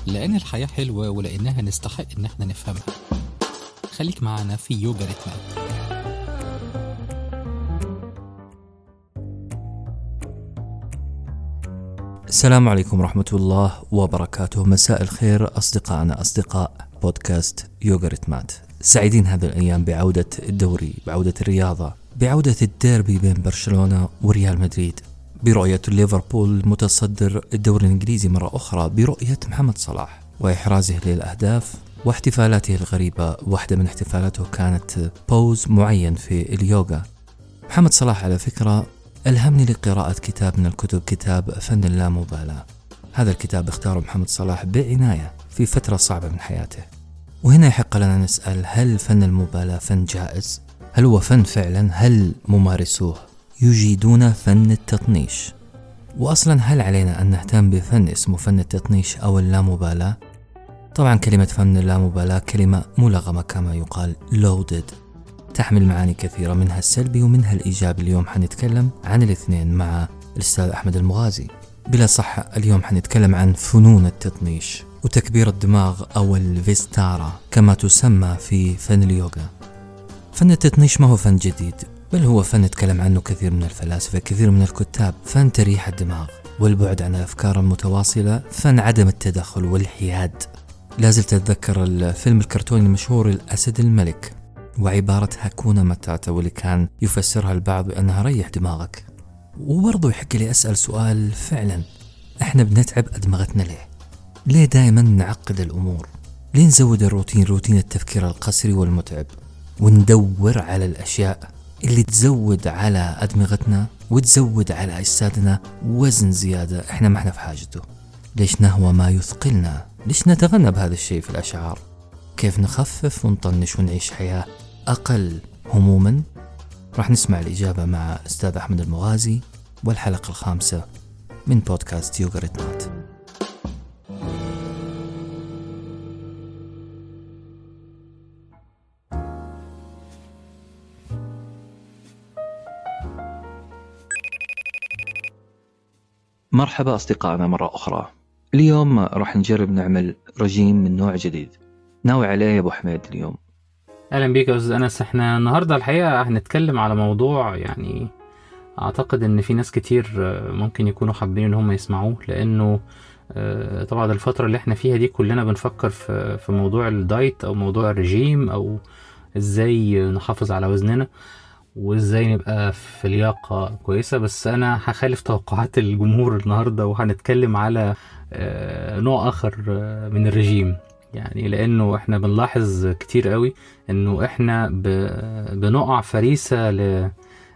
لأن الحياة حلوة ولأنها نستحق إن احنا نفهمها خليك معنا في يوجا ريتمات السلام عليكم ورحمة الله وبركاته مساء الخير أصدقائنا أصدقاء بودكاست يوغا ريتمات سعيدين هذه الأيام بعودة الدوري بعودة الرياضة بعودة الديربي بين برشلونة وريال مدريد برؤية ليفربول متصدر الدوري الإنجليزي مرة أخرى برؤية محمد صلاح وإحرازه للأهداف واحتفالاته الغريبة واحدة من احتفالاته كانت بوز معين في اليوغا محمد صلاح على فكرة ألهمني لقراءة كتاب من الكتب كتاب فن اللامبالاة هذا الكتاب اختاره محمد صلاح بعناية في فترة صعبة من حياته وهنا يحق لنا نسأل هل فن المبالاة فن جائز؟ هل هو فن فعلا؟ هل ممارسوه يجيدون فن التطنيش؟ وأصلا هل علينا أن نهتم بفن اسمه فن التطنيش أو اللامبالاة؟ طبعا كلمة فن اللامبالاة كلمة ملغمة كما يقال loaded تحمل معاني كثيرة منها السلبي ومنها الإيجابي اليوم حنتكلم عن الاثنين مع الأستاذ أحمد المغازي بلا صح اليوم حنتكلم عن فنون التطنيش وتكبير الدماغ أو الفيستارا كما تسمى في فن اليوغا فن التطنيش ما هو فن جديد بل هو فن تكلم عنه كثير من الفلاسفة كثير من الكتاب فن تريح الدماغ والبعد عن الأفكار المتواصلة فن عدم التدخل والحياد لازلت أتذكر الفيلم الكرتوني المشهور الأسد الملك وعبارة هاكونا متاتا واللي كان يفسرها البعض بأنها ريح دماغك وبرضه يحق لي أسأل سؤال فعلا احنا بنتعب أدمغتنا ليه؟ ليه دائما نعقد الأمور؟ ليه نزود الروتين روتين التفكير القسري والمتعب وندور على الأشياء اللي تزود على أدمغتنا وتزود على أجسادنا وزن زيادة احنا ما احنا في حاجته ليش نهوى ما يثقلنا ليش نتغنى بهذا الشيء في الأشعار كيف نخفف ونطنش ونعيش حياة أقل هموما راح نسمع الإجابة مع الأستاذ أحمد المغازي والحلقة الخامسة من بودكاست يوغا ريتمات مرحبا أصدقائنا مرة أخرى اليوم راح نجرب نعمل رجيم من نوع جديد ناوي عليه يا أبو حميد اليوم اهلا بيك يا استاذ انس احنا النهارده الحقيقه هنتكلم على موضوع يعني اعتقد ان في ناس كتير آه، ممكن يكونوا حابين ان هم يسمعوه لانه آه، طبعا الفتره اللي احنا فيها دي كلنا بنفكر في في موضوع الدايت او موضوع الرجيم او ازاي نحافظ على وزننا وازاي نبقى في لياقه كويسه بس انا هخالف توقعات الجمهور النهارده وهنتكلم على آه، نوع اخر من الرجيم يعني لانه احنا بنلاحظ كتير قوي انه احنا بنقع فريسة ل...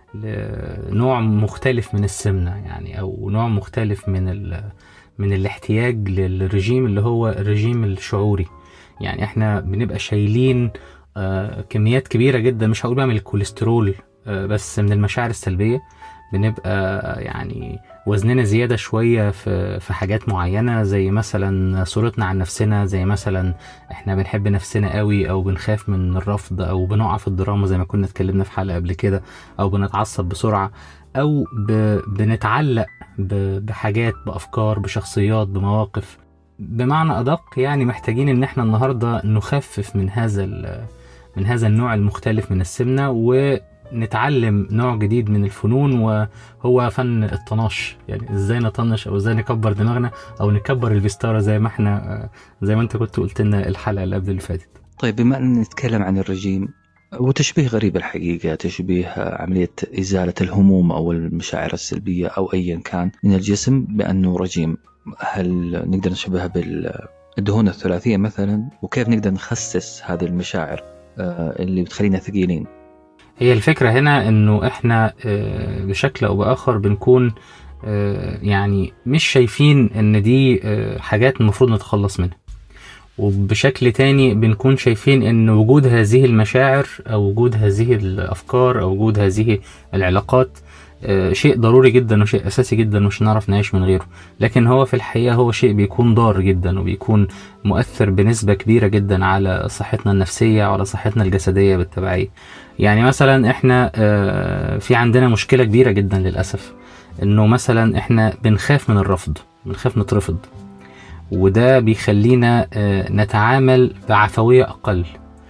لنوع مختلف من السمنة يعني او نوع مختلف من ال... من الاحتياج للرجيم اللي هو الرجيم الشعوري يعني احنا بنبقى شايلين آه، كميات كبيرة جدا مش هقول بقى من الكوليسترول آه، بس من المشاعر السلبية بنبقى يعني وزننا زيادة شوية في, في حاجات معينة زي مثلا صورتنا عن نفسنا زي مثلا احنا بنحب نفسنا قوي او بنخاف من الرفض او بنقع في الدراما زي ما كنا اتكلمنا في حلقة قبل كده او بنتعصب بسرعة او ب... بنتعلق ب... بحاجات بافكار بشخصيات بمواقف بمعنى ادق يعني محتاجين ان احنا النهاردة نخفف من هذا ال... من هذا النوع المختلف من السمنة و نتعلم نوع جديد من الفنون وهو فن الطناش يعني ازاي نطنش او ازاي نكبر دماغنا او نكبر الفيستارة زي ما احنا زي ما انت كنت قلت لنا الحلقه اللي قبل اللي فاتت طيب بما ان نتكلم عن الرجيم وتشبيه غريب الحقيقة تشبيه عملية إزالة الهموم أو المشاعر السلبية أو أيا كان من الجسم بأنه رجيم هل نقدر نشبهها بالدهون الثلاثية مثلا وكيف نقدر نخسس هذه المشاعر آه، اللي بتخلينا ثقيلين هي الفكرة هنا انه احنا آه، بشكل او باخر بنكون آه، يعني مش شايفين ان دي آه، حاجات المفروض نتخلص منها وبشكل تاني بنكون شايفين ان وجود هذه المشاعر او وجود هذه الافكار او وجود هذه العلاقات شيء ضروري جدا وشيء اساسي جدا مش هنعرف نعيش من غيره لكن هو في الحقيقه هو شيء بيكون ضار جدا وبيكون مؤثر بنسبه كبيره جدا على صحتنا النفسيه وعلى صحتنا الجسديه بالتبعيه يعني مثلا احنا آه، في عندنا مشكله كبيره جدا للاسف انه مثلا احنا بنخاف من الرفض بنخاف نترفض وده بيخلينا آه، نتعامل بعفوية أقل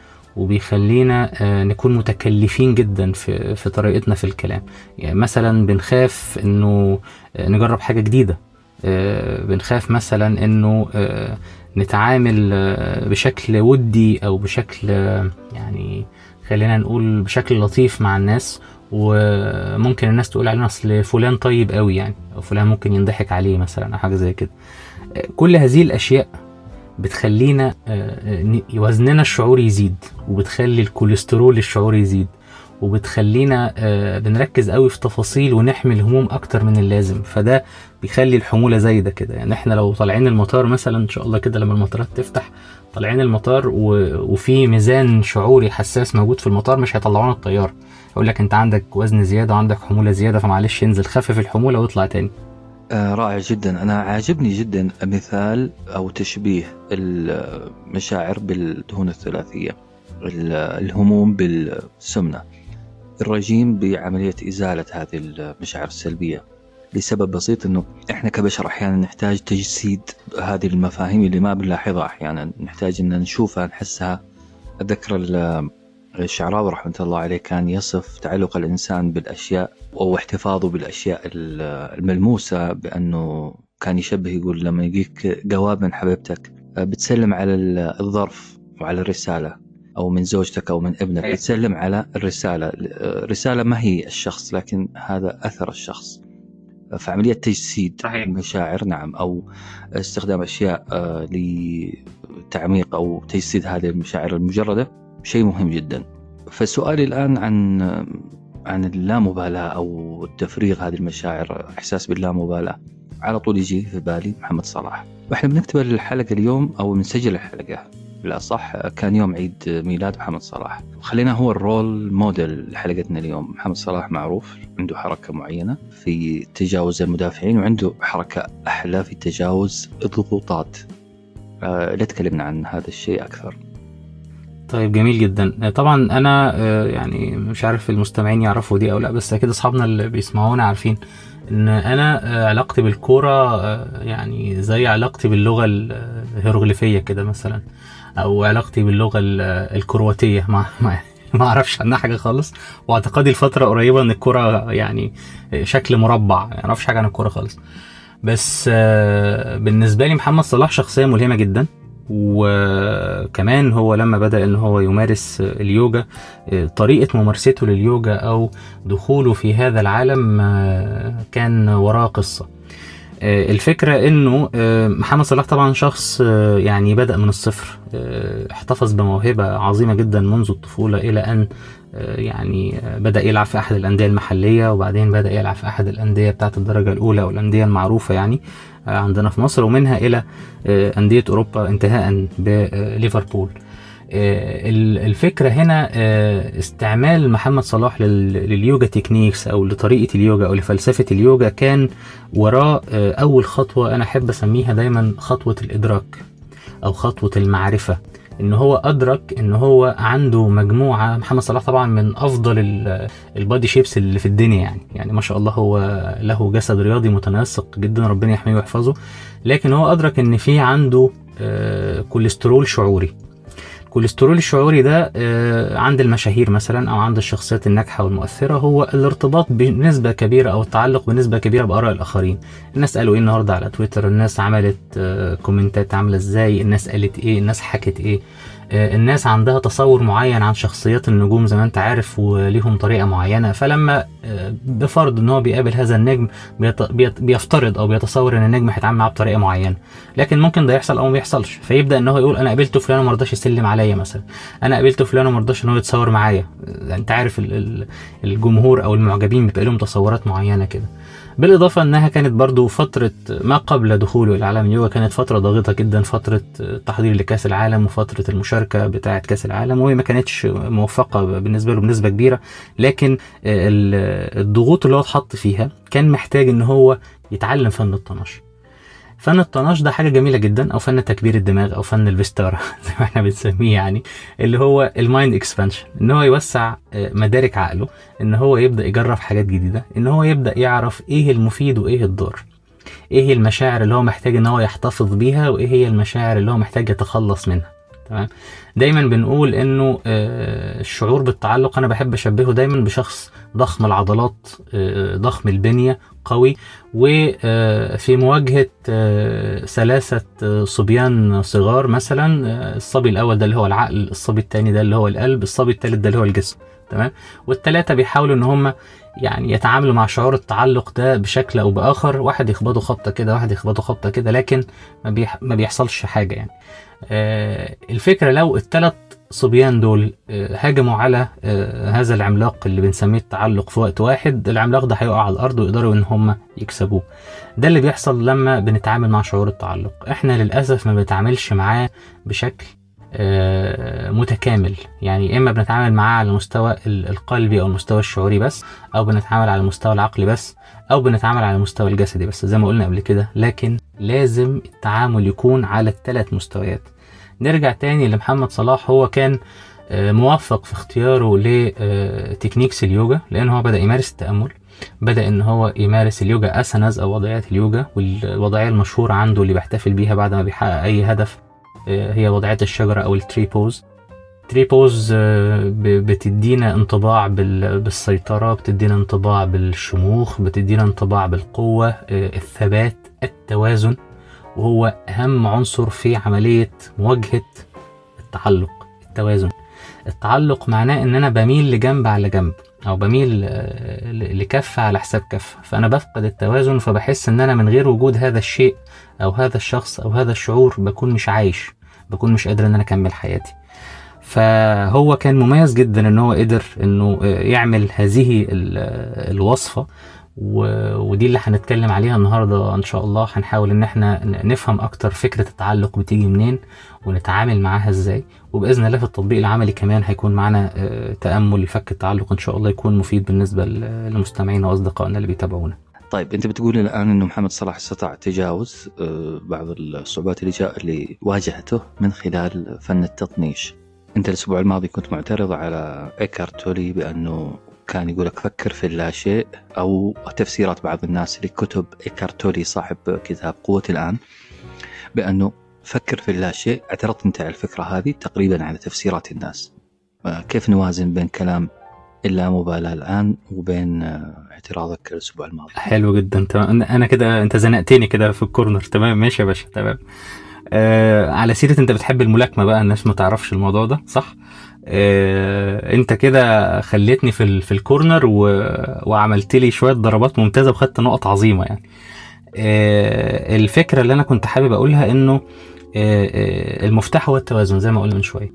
وبيخلينا آه، نكون متكلفين جدا في في طريقتنا في الكلام يعني مثلا بنخاف انه آه، نجرب حاجة جديدة آه، بنخاف مثلا انه آه، نتعامل آه، بشكل ودي او بشكل آه، يعني خلينا نقول بشكل لطيف مع الناس وممكن الناس تقول علينا اصل فلان طيب قوي يعني او فلان ممكن ينضحك عليه مثلا او حاجه زي كده آه، كل هذه الاشياء بتخلينا آه، ن- وزننا الشعوري يزيد وبتخلي الكوليسترول الشعوري يزيد وبتخلينا آه، بنركز قوي في تفاصيل ونحمل هموم اكتر من اللازم فده بيخلي الحموله زايده كده يعني احنا لو طالعين المطار مثلا ان شاء الله كده لما المطارات تفتح طالعين المطار و... وفي ميزان شعوري حساس موجود في المطار مش هيطلعونا الطياره يقول لك انت عندك وزن زياده وعندك حموله زياده فمعلش انزل خفف الحموله واطلع تاني آه رائع جدا أنا عاجبني جدا مثال أو تشبيه المشاعر بالدهون الثلاثية ال- الهموم بالسمنة الرجيم بعملية إزالة هذه المشاعر السلبية لسبب بسيط أنه إحنا كبشر أحيانا نحتاج تجسيد هذه المفاهيم اللي ما بنلاحظها أحيانا نحتاج أن نشوفها نحسها أذكر ال- الشعراوي رحمة الله عليه كان يصف تعلق الإنسان بالأشياء أو احتفاظه بالأشياء ال- الملموسة بأنه كان يشبه يقول لما يجيك جواب من حبيبتك آه، بتسلم على ال- الظرف وعلى الرسالة أو من زوجتك أو من ابنك أيوة. بتسلم على الرسالة آه، الرسالة ما هي الشخص لكن هذا أثر الشخص فعملية تجسيد صحيح. المشاعر نعم أو استخدام أشياء آه، لتعميق أو تجسيد هذه المشاعر المجردة شيء مهم جدا فسؤالي الآن عن عن اللامبالاة أو التفريغ هذه المشاعر إحساس باللامبالاة على طول يجي في بالي محمد صلاح وإحنا بنكتب الحلقة اليوم أو بنسجل الحلقة بالأصح كان يوم عيد ميلاد محمد صلاح خلينا هو الرول موديل لحلقتنا اليوم محمد صلاح معروف عنده حركة معينة في تجاوز المدافعين وعنده حركة أحلى في تجاوز الضغوطات آه، لا تكلمنا عن هذا الشيء أكثر طيب جميل جدا طبعا انا آه، يعني مش عارف المستمعين يعرفوا دي او لا بس اكيد اصحابنا اللي بيسمعونا عارفين ان انا آه، علاقتي بالكوره آه، يعني زي علاقتي باللغه الهيروغليفيه كده مثلا او علاقتي باللغه ال- الكرواتيه ما ما ما اعرفش عنها حاجه خالص واعتقادي الفتره قريبه ان الكوره يعني شكل مربع ما اعرفش حاجه عن الكوره خالص بس آه، بالنسبه لي محمد صلاح شخصيه ملهمه جدا وكمان هو لما بدأ ان هو يمارس اليوجا طريقة ممارسته لليوجا او دخوله في هذا العالم آه، كان وراه قصة آه، الفكرة انه آه، محمد صلاح طبعا شخص آه، يعني بدأ من الصفر آه، احتفظ بموهبة عظيمة جدا منذ الطفولة الى ان آه، يعني آه، بدأ يلعب في احد الاندية المحلية وبعدين بدأ يلعب في احد الاندية بتاعت الدرجة الاولى او الاندية المعروفة يعني آه، عندنا في مصر ومنها الى آه، أندية أوروبا انتهاء بليفربول آه، ال- الفكرة هنا آه، استعمال محمد صلاح لل- لليوجا تكنيكس أو لطريقة اليوجا أو لفلسفة اليوجا كان وراه آه، أول خطوة أنا أحب أسميها دايما خطوة الإدراك أو خطوة المعرفة ان هو ادرك ان هو عنده مجموعه محمد صلاح طبعا من افضل ال- البادي شيبس اللي في الدنيا يعني يعني ما شاء الله هو له جسد رياضي متناسق جدا ربنا يحميه ويحفظه لكن هو ادرك ان في عنده آه، كوليسترول شعوري الكوليسترول الشعوري ده آه، عند المشاهير مثلا او عند الشخصيات الناجحه والمؤثره هو الارتباط بنسبه كبيره او التعلق بنسبه كبيره باراء الاخرين الناس قالوا ايه النهارده على تويتر الناس عملت آه، كومنتات عامله ازاي الناس قالت ايه الناس حكت ايه آه، الناس عندها تصور معين عن شخصيات النجوم زي ما انت عارف وليهم طريقه معينه فلما آه، بفرض ان هو بيقابل هذا النجم بيت- بيت- بيفترض او بيتصور ان النجم هيتعامل معاه بطريقه معينه لكن ممكن ده يحصل او ما يحصلش فيبدا ان هو يقول انا قابلت فلان وما رضاش يسلم عليا مثلا انا قابلت فلان وما رضاش ان هو يتصور معايا آه، انت عارف ال- ال- الجمهور او المعجبين بيبقى لهم تصورات معينه كده بالإضافة أنها كانت برضو فترة ما قبل دخوله إلى عالم اليوغا كانت فترة ضاغطة جدا فترة تحضير لكأس العالم وفترة المشاركة بتاعة كأس العالم وهي ما كانتش موفقة بالنسبة له بنسبة كبيرة لكن ال- الضغوط اللي هو اتحط فيها كان محتاج ان هو يتعلم فن الطناش فن الطناش ده حاجه جميله جدا او فن تكبير الدماغ او فن الفيستارا زي ما احنا بنسميه يعني اللي هو المايند اكسبانشن ان هو يوسع آه، مدارك عقله ان هو يبدا يجرب حاجات جديده ان هو يبدا يعرف ايه المفيد وايه الضار ايه هي المشاعر اللي هو محتاج ان هو يحتفظ بيها وايه هي المشاعر اللي هو محتاج يتخلص منها تمام دايما بنقول انه آه، الشعور بالتعلق انا بحب اشبهه دايما بشخص ضخم العضلات آه، ضخم البنيه قوي وفي مواجهه آه، ثلاثه آه، صبيان صغار مثلا آه، الصبي الاول ده اللي هو العقل الصبي الثاني ده اللي هو القلب الصبي الثالث ده اللي هو الجسم تمام والثلاثه بيحاولوا ان هم يعني يتعاملوا مع شعور التعلق ده بشكل او باخر واحد يخبطه خبطه كده واحد يخبطه خبطه كده لكن ما, بيح... ما بيحصلش حاجه يعني آه الفكره لو الثلاث صبيان دول آه هاجموا على آه هذا العملاق اللي بنسميه التعلق في وقت واحد العملاق ده هيقع على الارض ويقدروا ان هم يكسبوه ده اللي بيحصل لما بنتعامل مع شعور التعلق احنا للاسف ما بنتعاملش معاه بشكل آه، متكامل يعني اما بنتعامل معاه على المستوى ال- القلبي او المستوى الشعوري بس او بنتعامل على المستوى العقلي بس او بنتعامل على المستوى الجسدي بس زي ما قلنا قبل كده لكن لازم التعامل يكون على الثلاث مستويات نرجع تاني لمحمد صلاح هو كان آه، موفق في اختياره لتكنيكس اليوجا لان هو بدا يمارس التامل بدا ان هو يمارس اليوجا اسانز او وضعيات اليوجا والوضعيه المشهوره عنده اللي بيحتفل بيها بعد ما بيحقق اي هدف آه، هي وضعية الشجرة أو التري بوز تري بوز آه، ب- بتدينا انطباع بال- بالسيطرة بتدينا انطباع بالشموخ بتدينا انطباع بالقوة آه، الثبات التوازن وهو أهم عنصر في عملية مواجهة التعلق التوازن التعلق معناه ان انا بميل لجنب على جنب او بميل آه، ل- لكفة على حساب كفة فانا بفقد التوازن فبحس ان انا من غير وجود هذا الشيء او هذا الشخص او هذا الشعور بكون مش عايش بكون مش قادر ان انا اكمل حياتي فهو كان مميز جدا ان هو قدر انه آه، يعمل هذه ال- آه، الوصفة و- ودي اللي هنتكلم عليها النهارده ان شاء الله هنحاول ان احنا ن- نفهم اكتر فكرة التعلق بتيجي منين ونتعامل معاها ازاي وباذن الله في التطبيق العملي كمان هيكون معانا آه، تامل لفك التعلق ان شاء الله يكون مفيد بالنسبه ل- لمستمعينا واصدقائنا اللي بيتابعونا طيب انت بتقول الان انه محمد صلاح استطاع تجاوز آه، بعض الصعوبات اللي جاء اللي واجهته من خلال فن التطنيش. انت الاسبوع الماضي كنت معترض على ايكارت تولي بانه كان يقول لك فكر في اللاشيء او تفسيرات بعض الناس لكتب ايكارت تولي صاحب كتاب قوة الان بانه فكر في اللاشيء اعترضت انت على الفكرة هذه تقريبا على تفسيرات الناس. آه، كيف نوازن بين كلام اللامبالاة الان وبين آه، اعتراضك الاسبوع الماضي؟ حلو جدا تمام أنا- انا كده انت زنقتني كده في الكورنر تمام ماشي يا باشا تمام آه على سيرة انت بتحب الملاكمة بقى الناس ما تعرفش الموضوع ده صح آه انت كده خليتني في ال- في الكورنر و... وعملت لي شوية ضربات ممتازة وخدت نقط عظيمة يعني آه الفكرة اللي انا كنت حابب اقولها انه آه، آه، المفتاح هو التوازن زي ما قلنا من شوية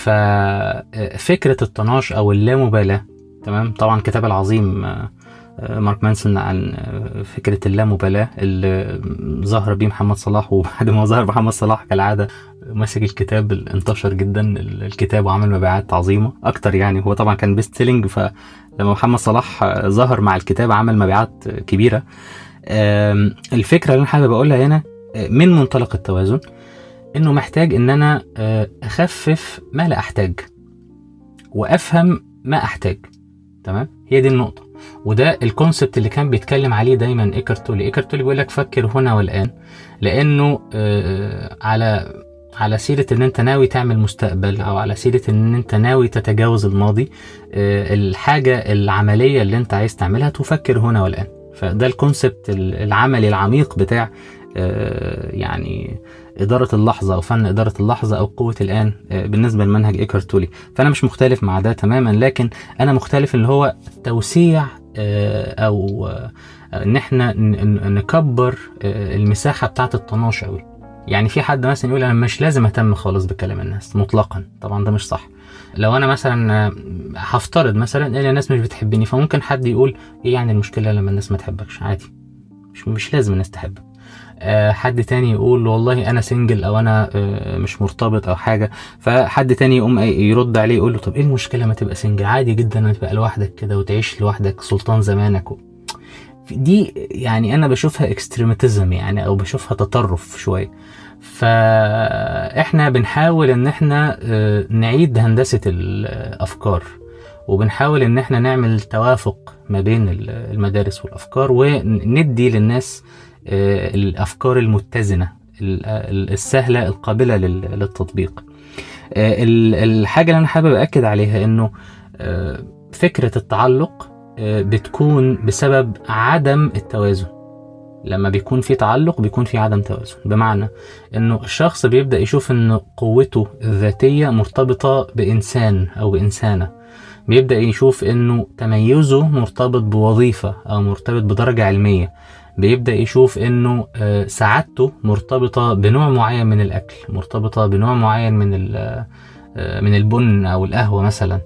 ففكرة الطناش او اللامبالاة تمام طبعا كتاب العظيم آه، آه، مارك مانسون عن آه، فكرة اللامبالاة اللي ظهر بيه محمد صلاح وبعد ما ظهر محمد صلاح كالعادة مسك الكتاب انتشر جدا ال- الكتاب وعمل مبيعات عظيمة أكتر يعني هو طبعا كان بيست سيلينج فلما محمد صلاح آه، ظهر مع الكتاب عمل مبيعات آه، كبيرة آم، الفكرة اللي أنا حابب أقولها هنا آه، من منطلق التوازن إنه محتاج إن أنا آه، أخفف ما لا أحتاج وأفهم ما أحتاج تمام هي دي النقطة وده الكونسبت اللي كان بيتكلم عليه دايما ايكارت تولي ايكارت تولي بيقول لك فكر هنا والان لانه آه، على على سيرة ان انت ناوي تعمل مستقبل او على سيرة ان انت ناوي تتجاوز الماضي آه، الحاجة العملية اللي انت عايز تعملها تفكر هنا والان فده الكونسبت العملي العميق بتاع آه، يعني إدارة اللحظة أو فن إدارة اللحظة أو قوة الآن آه، بالنسبة لمنهج إيكارت تولي فأنا مش مختلف مع ده تماما لكن أنا مختلف اللي هو توسيع آه، أو آه، إن إحنا ن- ن- نكبر آه، المساحة بتاعة الطناش أوي يعني في حد مثلا يقول أنا مش لازم أهتم خالص بكلام الناس مطلقا طبعا ده مش صح لو أنا مثلا آه، هفترض مثلا إن الناس مش بتحبني فممكن حد يقول إيه يعني المشكلة لما الناس ما تحبكش عادي مش مش لازم الناس تحبك آه، حد تاني يقول والله انا سنجل او انا آه، مش مرتبط او حاجه فحد تاني يقوم أي- يرد عليه يقول له طب ايه المشكله ما تبقى سنجل عادي جدا ما تبقى لوحدك كده وتعيش لوحدك سلطان زمانك و... دي يعني انا بشوفها اكستريماتيزم يعني او بشوفها تطرف شويه فاحنا بنحاول ان احنا آه، نعيد هندسه الافكار وبنحاول ان احنا نعمل توافق ما بين ال- المدارس والافكار وندي للناس آه، الافكار المتزنه ال- ال- السهله القابله لل- للتطبيق آه، ال- الحاجه اللي انا حابب اكد عليها انه آه، فكره التعلق آه، بتكون بسبب عدم التوازن لما بيكون في تعلق بيكون في عدم توازن بمعنى انه الشخص بيبدا يشوف ان قوته الذاتيه مرتبطه بانسان او بانسانه بيبدا يشوف انه تميزه مرتبط بوظيفه او مرتبط بدرجه علميه بيبدا يشوف انه آه، سعادته مرتبطه بنوع معين من الاكل مرتبطه بنوع معين من ال- آه، من البن او القهوه مثلا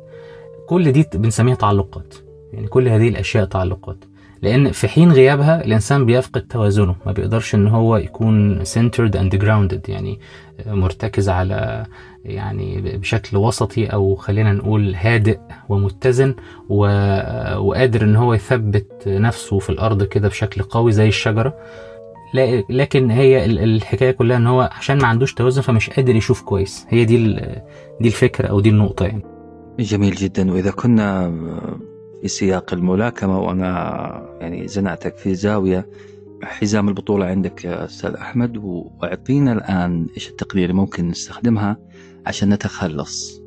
كل دي بنسميها تعلقات يعني كل هذه الاشياء تعلقات لان في حين غيابها الانسان بيفقد توازنه ما بيقدرش ان هو يكون centered and grounded يعني مرتكز على يعني بشكل وسطي او خلينا نقول هادئ ومتزن و... وقادر ان هو يثبت نفسه في الارض كده بشكل قوي زي الشجره لا- لكن هي ال- الحكايه كلها ان هو عشان ما عندوش توازن فمش قادر يشوف كويس هي دي ال- دي الفكره او دي النقطه يعني جميل جدا وإذا كنا في سياق الملاكمة وأنا يعني زنقتك في زاوية حزام البطولة عندك يا أستاذ أحمد وأعطينا الآن إيش التقنية اللي ممكن نستخدمها عشان نتخلص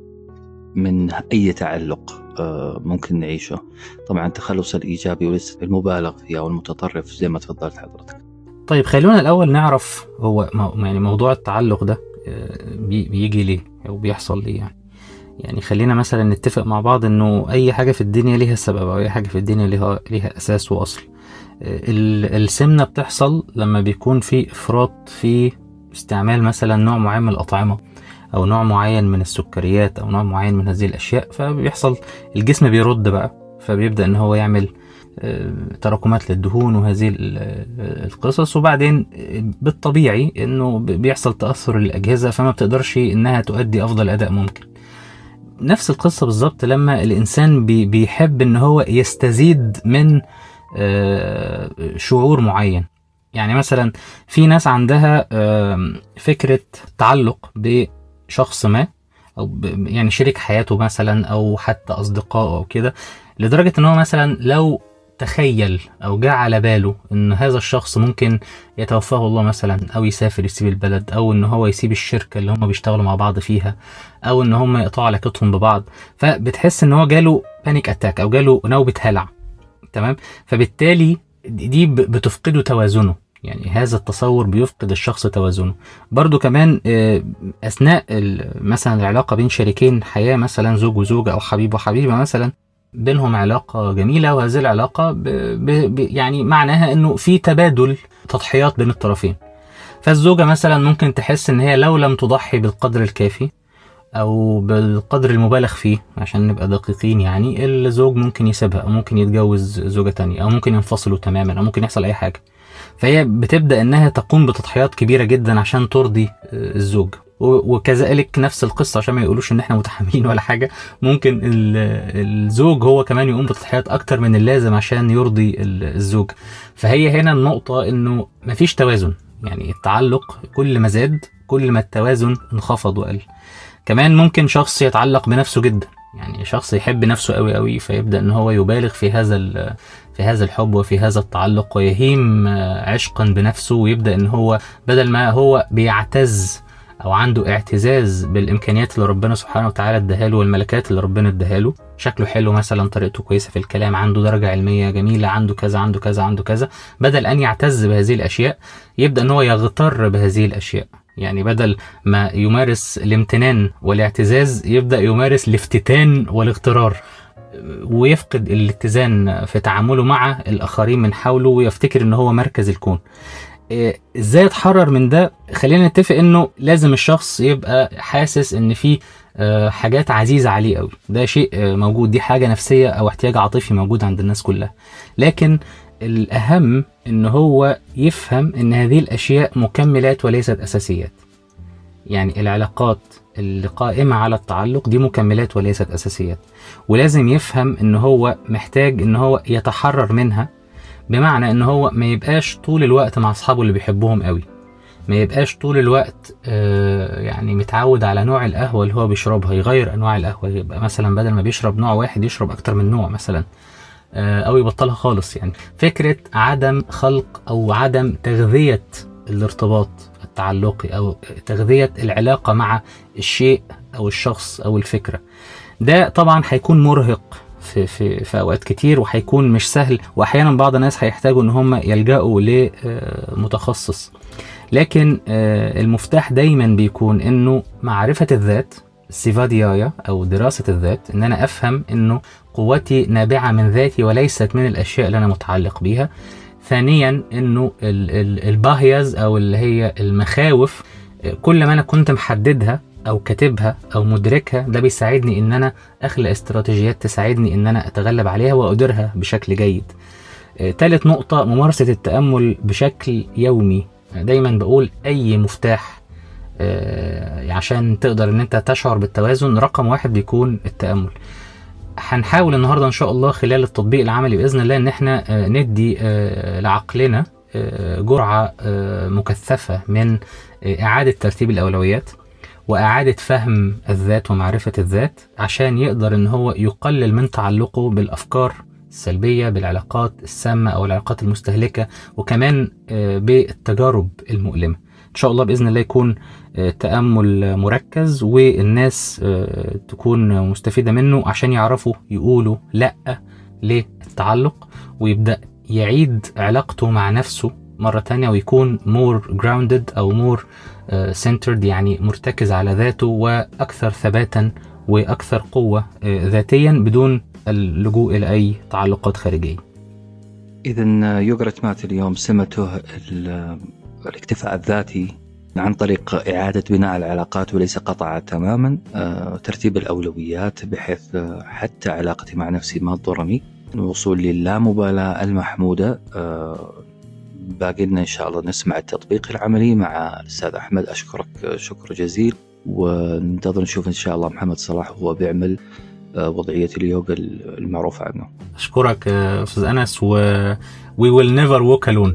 من أي تعلق آه، ممكن نعيشه طبعا التخلص الإيجابي وليس المبالغ فيه أو المتطرف زي ما تفضلت حضرتك طيب خلونا الاول نعرف هو مو- يعني موضوع التعلق ده آه، بي- بيجي ليه او بيحصل ليه يعني يعني خلينا مثلا نتفق مع بعض انه اي حاجه في الدنيا ليها سبب او اي حاجه في الدنيا ليها ليها اساس واصل آه، ال- السمنه بتحصل لما بيكون في افراط في استعمال مثلا نوع معين من الاطعمه او نوع معين من السكريات او نوع معين من هذه الاشياء فبيحصل الجسم بيرد بقى فبيبدا ان هو يعمل آه، تراكمات للدهون وهذه ال- آه، القصص وبعدين آه، بالطبيعي انه ب- بيحصل تاثر للاجهزه فما بتقدرش انها تؤدي افضل اداء ممكن نفس القصه بالظبط لما الانسان بي- بيحب ان هو يستزيد من آه، شعور معين يعني مثلا في ناس عندها آم، فكره تعلق بشخص ما او ب- يعني شريك حياته مثلا او حتى اصدقائه او كده لدرجه ان هو مثلا لو تخيل او جاء على باله ان هذا الشخص ممكن يتوفاه الله مثلا او يسافر يسيب البلد او ان هو يسيب الشركه اللي هم بيشتغلوا مع بعض فيها او ان هم يقطعوا علاقتهم ببعض فبتحس ان هو جاله بانيك اتاك او جاله نوبه هلع تمام فبالتالي دي ب- بتفقده توازنه يعني هذا التصور بيفقد الشخص توازنه برضو كمان آه، اثناء ال- مثلا العلاقه بين شريكين حياه مثلا زوج وزوجه او حبيب وحبيبه مثلا بينهم علاقه جميله وهذه العلاقه ب... ب... ب... يعني معناها انه في تبادل تضحيات بين الطرفين فالزوجه مثلا ممكن تحس ان هي لو لم تضحي بالقدر الكافي او بالقدر المبالغ فيه عشان نبقى دقيقين يعني الزوج ممكن يسيبها او ممكن يتجوز زوجة تانية او ممكن ينفصلوا تماما او ممكن يحصل اي حاجة فهي بتبدأ انها تقوم بتضحيات كبيرة جدا عشان ترضي آه، الزوج و- وكذلك نفس القصة عشان ما يقولوش ان احنا متحملين ولا حاجة ممكن ال- الزوج هو كمان يقوم بتضحيات اكتر من اللازم عشان يرضي ال- الزوج فهي هنا النقطة انه مفيش توازن يعني التعلق كل ما زاد كل ما التوازن انخفض وقل كمان ممكن شخص يتعلق بنفسه جدا يعني شخص يحب نفسه قوي قوي فيبدا ان هو يبالغ في هذا ال- في هذا الحب وفي هذا التعلق ويهيم آه، عشقا بنفسه ويبدا ان هو بدل ما هو بيعتز او عنده اعتزاز بالامكانيات اللي ربنا سبحانه وتعالى اداها له والملكات اللي ربنا اداها له شكله حلو مثلا طريقته كويسه في الكلام عنده درجه علميه جميله عنده كذا عنده كذا عنده كذا بدل ان يعتز بهذه الاشياء يبدا ان هو يغتر بهذه الاشياء يعني بدل ما يمارس الامتنان والاعتزاز يبدا يمارس الافتتان والاغترار ويفقد الاتزان في تعامله مع الاخرين من حوله ويفتكر ان هو مركز الكون إيه، ازاي اتحرر من ده خلينا نتفق انه لازم الشخص يبقى حاسس ان في آه، حاجات عزيزة عليه قوي ده شيء آه، موجود دي حاجة نفسية او احتياج عاطفي موجود عند الناس كلها لكن الاهم ان هو يفهم ان هذه الاشياء مكملات وليست اساسيات يعني العلاقات اللي قائمة على التعلق دي مكملات وليست أساسيات ولازم يفهم إن هو محتاج إن هو يتحرر منها بمعنى إن هو ما يبقاش طول الوقت مع أصحابه اللي بيحبهم قوي ما يبقاش طول الوقت آه، يعني متعود على نوع القهوة اللي هو بيشربها يغير أنواع القهوة يبقى مثلا بدل ما بيشرب نوع واحد يشرب أكتر من نوع مثلا آه، او يبطلها خالص يعني فكره عدم خلق او عدم تغذيه الارتباط التعلقي او تغذيه العلاقه مع الشيء او الشخص او الفكره ده طبعا هيكون مرهق في في في اوقات كتير وهيكون مش سهل واحيانا بعض الناس هيحتاجوا ان هم يلجأوا لمتخصص لكن آه، المفتاح دايما بيكون انه معرفه الذات سيفاديايا او دراسه الذات ان انا افهم انه قوتي نابعه من ذاتي وليست من الاشياء اللي انا متعلق بيها ثانيا انه ال- ال- الباهيز او اللي هي المخاوف آه، كل ما انا كنت محددها او كاتبها او مدركها ده بيساعدني ان انا اخلق استراتيجيات تساعدني ان انا اتغلب عليها واديرها بشكل جيد آه، تالت نقطة ممارسة التأمل بشكل يومي دايما بقول أي مفتاح آه، عشان تقدر ان انت تشعر بالتوازن رقم واحد بيكون التأمل هنحاول النهارده ان شاء الله خلال التطبيق العملي باذن الله ان احنا آه، ندي آه، لعقلنا آه، جرعه آه، مكثفه من آه، اعاده ترتيب الاولويات واعاده فهم الذات ومعرفه الذات عشان يقدر ان هو يقلل من تعلقه بالافكار السلبيه بالعلاقات السامه او العلاقات المستهلكه وكمان آه، بالتجارب المؤلمه ان شاء الله باذن الله يكون آه، تامل مركز والناس آه، تكون مستفيده منه عشان يعرفوا يقولوا لا للتعلق ويبدا يعيد علاقته مع نفسه مرة تانية ويكون more grounded أو more آه، centered يعني مرتكز على ذاته وأكثر ثباتا وأكثر قوة آه، ذاتيا بدون اللجوء إلى أي تعلقات خارجية إذا يوغرت مات اليوم سمته ال- الاكتفاء الذاتي عن طريق إعادة بناء العلاقات وليس قطعها تماما آه، ترتيب الأولويات بحيث آه، حتى علاقتي مع نفسي ما تضرني الوصول للامبالاة المحمودة آه، باقي لنا إن شاء الله نسمع التطبيق العملي مع الأستاذ أحمد أشكرك آه، شكر جزيل وننتظر نشوف إن شاء الله محمد صلاح وهو بيعمل آه، وضعية اليوغا المعروفة عنه أشكرك آه، أستاذ أنس و we will never walk alone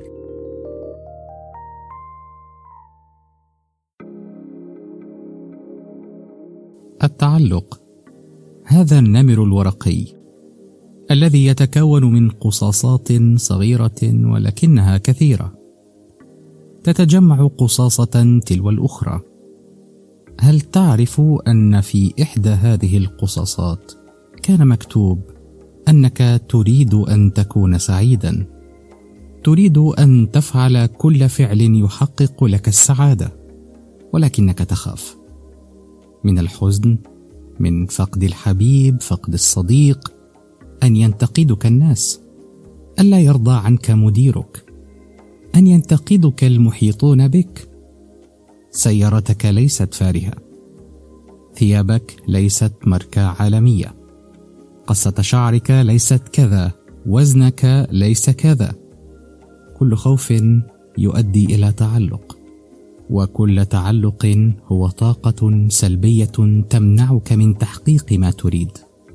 التعلق هذا النمر الورقي الذي يتكون من قصاصات صغيره ولكنها كثيره تتجمع قصاصه تلو الاخرى هل تعرف ان في احدى هذه القصاصات كان مكتوب انك تريد ان تكون سعيدا تريد ان تفعل كل فعل يحقق لك السعاده ولكنك تخاف من الحزن من فقد الحبيب فقد الصديق ان ينتقدك الناس الا يرضى عنك مديرك ان ينتقدك المحيطون بك سيارتك ليست فارهه ثيابك ليست ماركه عالميه قصه شعرك ليست كذا وزنك ليس كذا كل خوف يؤدي الى تعلق وكل تعلق هو طاقه سلبيه تمنعك من تحقيق ما تريد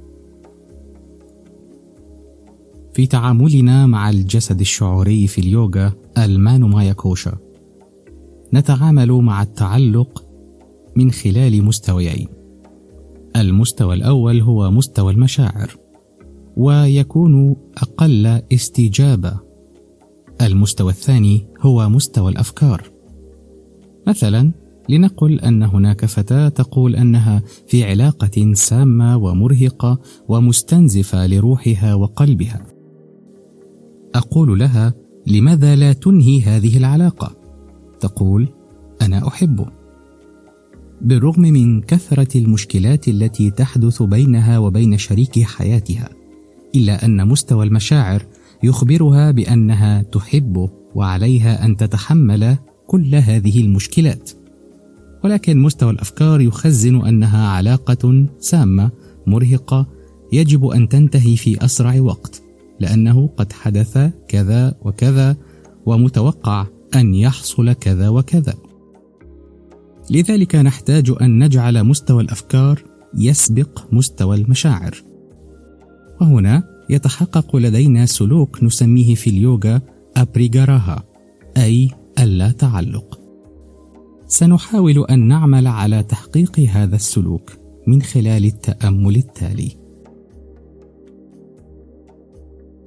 في تعاملنا مع الجسد الشعوري في اليوغا المان مايا كوشا نتعامل مع التعلق من خلال مستويين المستوى الاول هو مستوى المشاعر ويكون اقل استجابه المستوى الثاني هو مستوى الافكار مثلا لنقل ان هناك فتاه تقول انها في علاقه سامه ومرهقه ومستنزفه لروحها وقلبها اقول لها لماذا لا تنهي هذه العلاقه تقول انا احبه بالرغم من كثره المشكلات التي تحدث بينها وبين شريك حياتها الا ان مستوى المشاعر يخبرها بانها تحبه وعليها ان تتحمل كل هذه المشكلات ولكن مستوى الافكار يخزن انها علاقه سامه مرهقه يجب ان تنتهي في اسرع وقت لانه قد حدث كذا وكذا ومتوقع ان يحصل كذا وكذا لذلك نحتاج ان نجعل مستوى الافكار يسبق مستوى المشاعر وهنا يتحقق لدينا سلوك نسميه في اليوغا ابريغاراها اي اللا تعلق سنحاول ان نعمل على تحقيق هذا السلوك من خلال التامل التالي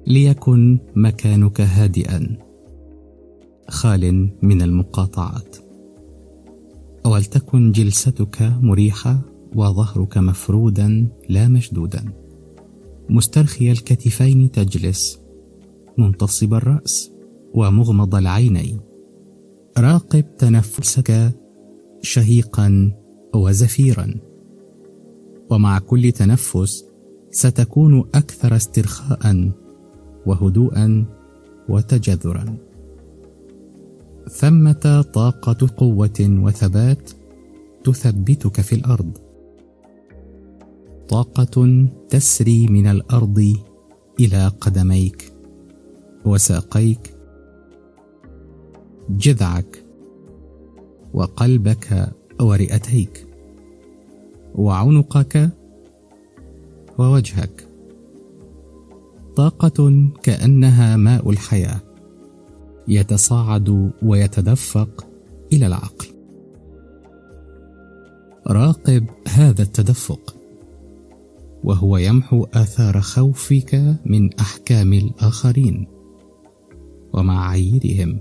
ليكن مكانك هادئا خال من المقاطعات ولتكن جلستك مريحه وظهرك مفرودا لا مشدودا مسترخي الكتفين تجلس منتصب الراس ومغمض العينين راقب تنفسك شهيقا وزفيرا ومع كل تنفس ستكون اكثر استرخاء وهدوءا وتجذرا ثمه طاقه قوه وثبات تثبتك في الارض طاقه تسري من الارض الى قدميك وساقيك جذعك وقلبك ورئتيك وعنقك ووجهك طاقه كانها ماء الحياه يتصاعد ويتدفق الى العقل راقب هذا التدفق وهو يمحو اثار خوفك من احكام الاخرين ومعاييرهم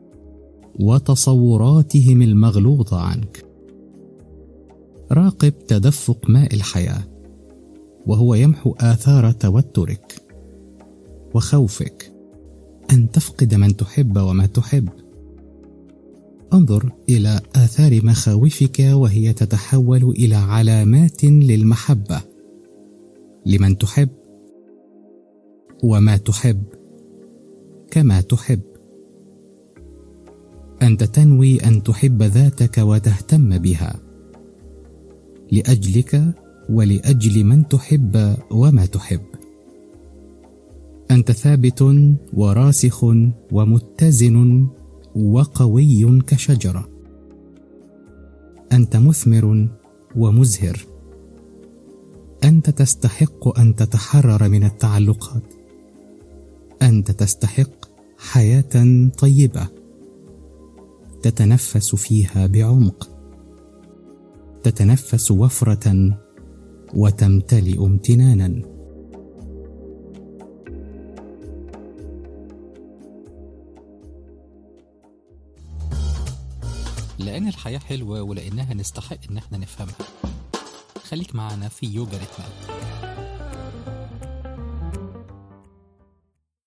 وتصوراتهم المغلوطه عنك راقب تدفق ماء الحياه وهو يمحو اثار توترك وخوفك ان تفقد من تحب وما تحب انظر الى اثار مخاوفك وهي تتحول الى علامات للمحبه لمن تحب وما تحب كما تحب انت تنوي ان تحب ذاتك وتهتم بها لاجلك ولاجل من تحب وما تحب انت ثابت وراسخ ومتزن وقوي كشجره انت مثمر ومزهر انت تستحق ان تتحرر من التعلقات انت تستحق حياه طيبه تتنفس فيها بعمق تتنفس وفره وتمتلئ امتنانا لأن الحياة حلوة ولأنها نستحق إن احنا نفهمها خليك معنا في يوجا ريتمات